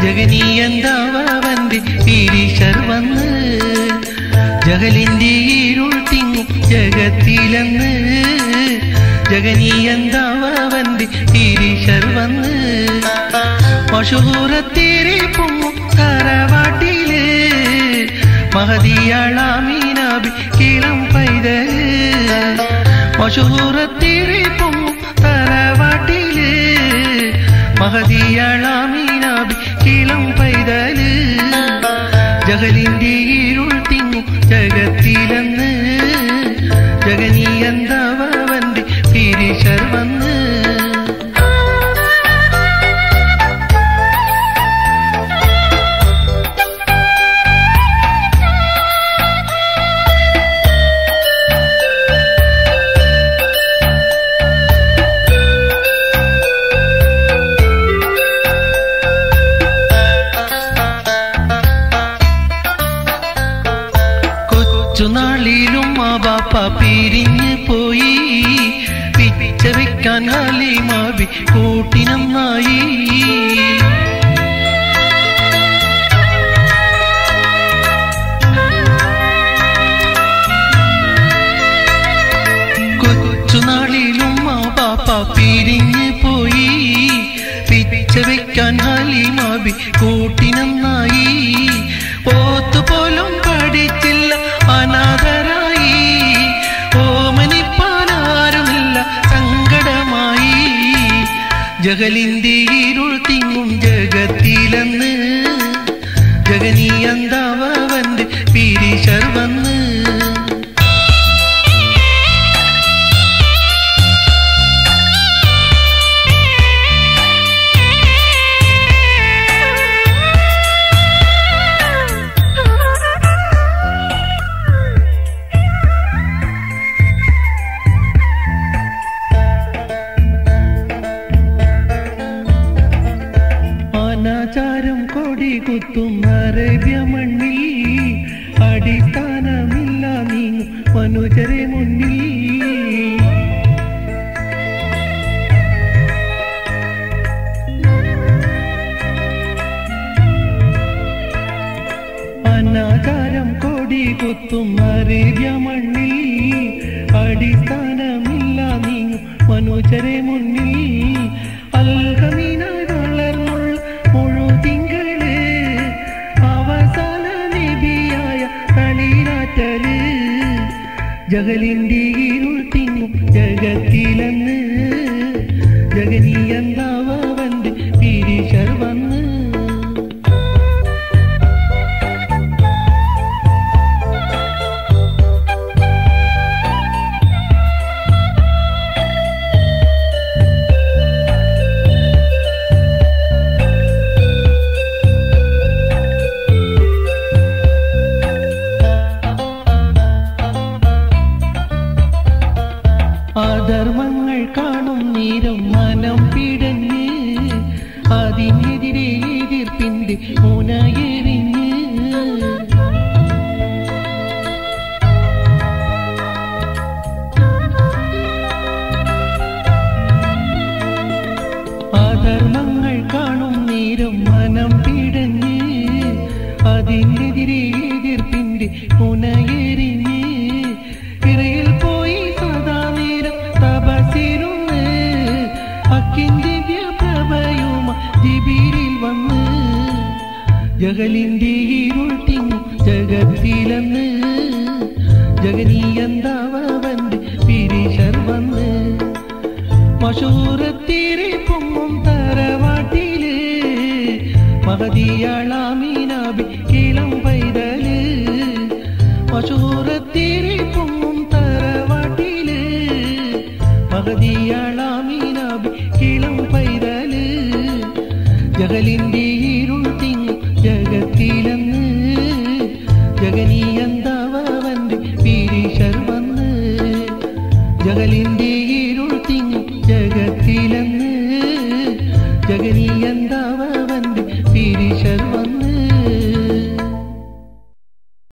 ജഗനീയന്താവന്റെ പീരീശർ വന്ന് ജഗലിന്റെ ഇരുൾ തിങ്ങും ജഗത്തിലെന്ന് ജഗനീയന്താവന്റെ പീരീശർ വന്ന് മഷൂറത്തേരെ പൊങ്ങും തറവാട്ടില് മഹതിയാളാമീനാബി കിളം പൈതല് മഷൂറത്തേരെ പൊങ്ങും തറവാട്ടില് മഹതിയാളാമീനാബി കിളം പൈതല് ജഗലിന്റെ ഇരുൾ തിങ്ങും ജഗത്തിലെന്ന് ജഗനീയന്താവന്റെ പീരീശർ വന്ന് കൊച്ചുനാളിലും ആ ബാപ്പ പിരിഞ്ഞു പോയി പിച്ച വെക്കാൻ ഹലിമാബി കൂട്ടിനന്നായി കൊച്ചുനാളിലും ആ ബാപ്പ പിരിഞ്ഞു പോയി പിച്ച വെക്കാൻ ഹലിമാബി കൂട്ടിനന്നായി പോത്തുപോലും പഠിച്ചില്ല അനാഥരായി ഓമനിപ്പാനാരുമില്ല സങ്കടമായി ജഗലിന്റെ ഇരുൾ തിങ്ങും ജഗത്തിലെന്ന് ജഗനീയന്താവന്റെ പീരീശർ വന്ന് അനാചാരം കൊടി കുത്തും അറേബ്യ മണ്ണിൽ അടിസ്ഥാനമില്ല നീങ്ങും മനുജരെ മുന്നിൽ അനാചാരം കൊടി കുത്തും അറേബ്യ മണ്ണിൽ അടിസ്ഥാനമില്ല നീങ്ങും മനുജരെ മുന്നിൽ അൽഹമീനായി വളർന്നുള്ള മുഴുതിങ്കള് അവസാന നിബിയായ കളിയാറ്റല് ജഗലിന്റെ ഇരുൾ തിങ്ങും ജഗത്തിലെന്ന് ജഗനീയന്താവന്റെ പീരീശർ വന്ന് അധർമ്മങ്ങൾ കാണും നേരം മനം പിടഞ്ഞ് അതിനെതിരെ എതിർപ്പിന്റെ മുനയെറിഞ്ഞ് അധർമ്മങ്ങൾ കാണും നേരം മനം പിടഞ്ഞ് അതിനെതിരെ എതിർപ്പിന്റെ മുനയെറിഞ്ഞ് ഇറയിൽ പോയി സദാ നേരം തപസിരുന്ന് അക്കിന്റെ പ്രഭയുമ ജിബിരിൽ വന്ന് ജഗലിന്റെ ഇരുൾ തിങ്ങും ജഗത്തിലെന്ന് ജഗനീയന്താവന്റെ പിരിശർ വന്ന് മഷൂറത്തിരെ പൊങ്ങും തറവാട്ടില് മഹതിയാളാമീനാബി കിളം പൈതല് മഷൂറത്തിരെ പൊങ്ങും തറവാട്ടില് മഹതിയാളാമീനാബി കിളം പൈതല് ജഗലിന്റെ ഇരുൾ തിങ്ങും ജഗത്തിലെന്ന് ജഗനീയന്താവന്റെ പീരീശർ വന്ന് ജഗലിന്റെ ഇരുൾ തിങ്ങും ജഗത്തിലെന്ന് ജഗനീയന്താവന്റെ പീരീശർ